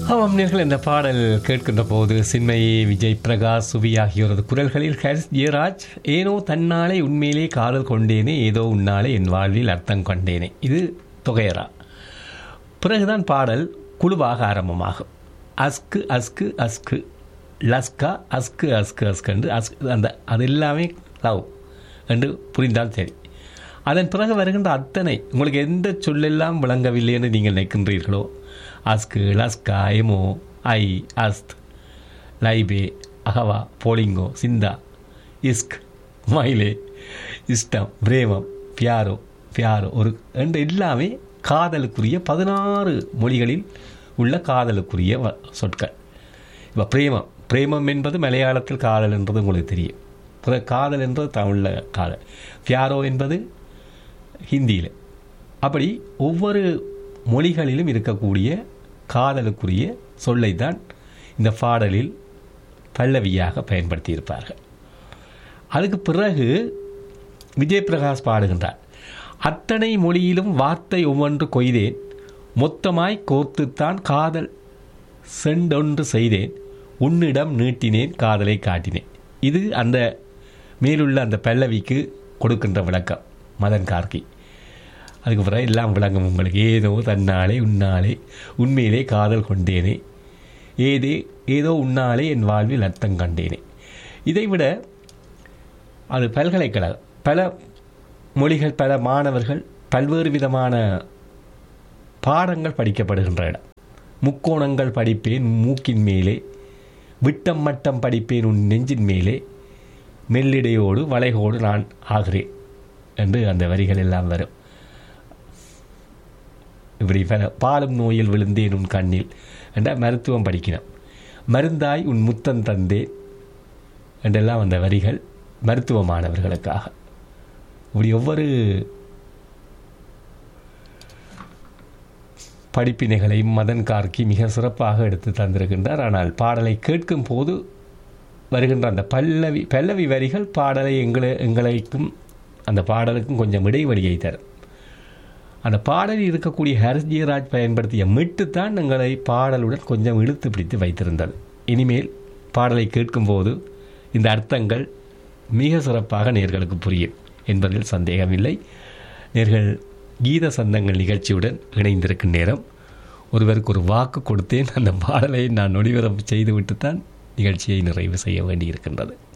ஆமாம் நேர்கள் இந்த பாடல் கேட்கின்ற போது சின்மை விஜய் பிரகாஷ் சுவி ஆகியோரது குரல்களில் ஹரிஸ் ஜெயராஜ் ஏனோ தன்னாலே உண்மையிலே காதல் கொண்டேனே ஏதோ உன்னாலே என் வாழ்வில் அர்த்தம் கொண்டேனே இது தொகையரா பிறகுதான் பாடல் குழுவாக ஆரம்பமாகும் அஸ்கு அஸ்கு அஸ்கு லஸ்கா அஸ்கு அஸ்கு அஸ்கு என்று அஸ்கு அந்த அது எல்லாமே லவ் என்று புரிந்தால் சரி அதன் பிறகு வருகின்ற அத்தனை உங்களுக்கு எந்த சொல்லெல்லாம் விளங்கவில்லை என்று நீங்கள் நினைக்கின்றீர்களோ அஸ்கு லஸ்கா எமோ ஐ அஸ்த் லைபே அகவா போலிங்கோ சிந்தா இஸ்க் மயிலே இஷ்டம் பிரேமம் பியாரோ பியாரோ ஒரு ரெண்டு எல்லாமே காதலுக்குரிய பதினாறு மொழிகளில் உள்ள காதலுக்குரிய வ- சொற்கள் இப்போ பிரேமம் பிரேமம் என்பது மலையாளத்தில் காதல் என்பது உங்களுக்கு தெரியும் பிற- காதல் என்பது தமிழில் காதல் பியாரோ என்பது ஹிந்தியில் அப்படி ஒவ்வொரு மொழிகளிலும் இருக்கக்கூடிய காதலுக்குரிய சொல்லை தான் இந்த பாடலில் பல்லவியாக பயன்படுத்தியிருப்பார்கள் அதுக்கு பிறகு விஜய் பிரகாஷ் பாடுகின்றார் அத்தனை மொழியிலும் வார்த்தை ஒவ்வொன்று கொய்தேன் மொத்தமாய் கோர்த்துத்தான் காதல் செண்டொன்று செய்தேன் உன்னிடம் நீட்டினேன் காதலை காட்டினேன் இது அந்த மேலுள்ள அந்த பல்லவிக்கு கொடுக்கின்ற விளக்கம் மதன் கார்கி அதுக்கு பிறகு எல்லாம் விளங்கும் உங்களுக்கு ஏதோ தன்னாலே உன்னாலே உண்மையிலே காதல் கொண்டேனே ஏதே ஏதோ உன்னாலே என் வாழ்வில் அர்த்தம் கண்டேனே இதைவிட அது பல்கலைக்கழகம் பல மொழிகள் பல மாணவர்கள் பல்வேறு விதமான பாடங்கள் படிக்கப்படுகின்ற இடம் முக்கோணங்கள் படிப்பேன் மூக்கின் மேலே விட்டம் மட்டம் படிப்பேன் உன் நெஞ்சின் மேலே மெல்லிடையோடு வளைகோடு நான் ஆகிறேன் என்று அந்த வரிகள் எல்லாம் வரும் இப்படி பல பாலும் நோயில் விழுந்தேன் உன் கண்ணில் என்ற மருத்துவம் படிக்கணும் மருந்தாய் உன் முத்தம் தந்தேன் என்றெல்லாம் அந்த வரிகள் மருத்துவ மாணவர்களுக்காக இப்படி ஒவ்வொரு படிப்பினைகளையும் மதன் கார்கி மிக சிறப்பாக எடுத்து தந்திருக்கின்றார் ஆனால் பாடலை கேட்கும் போது வருகின்ற அந்த பல்லவி பல்லவி வரிகள் பாடலை எங்களை எங்களுக்கும் அந்த பாடலுக்கும் கொஞ்சம் இடைவெளியை தரும் அந்த பாடலில் இருக்கக்கூடிய ஹரிஸ் ஜெயராஜ் பயன்படுத்திய மிட்டு தான் எங்களை பாடலுடன் கொஞ்சம் இழுத்து பிடித்து வைத்திருந்தது இனிமேல் பாடலை கேட்கும்போது இந்த அர்த்தங்கள் மிக சிறப்பாக நேர்களுக்கு புரியும் என்பதில் சந்தேகமில்லை நேர்கள் கீத சந்தங்கள் நிகழ்ச்சியுடன் இணைந்திருக்கும் நேரம் ஒருவருக்கு ஒரு வாக்கு கொடுத்தேன் அந்த பாடலை நான் ஒளிபரப்பு செய்துவிட்டு தான் நிகழ்ச்சியை நிறைவு செய்ய வேண்டியிருக்கின்றது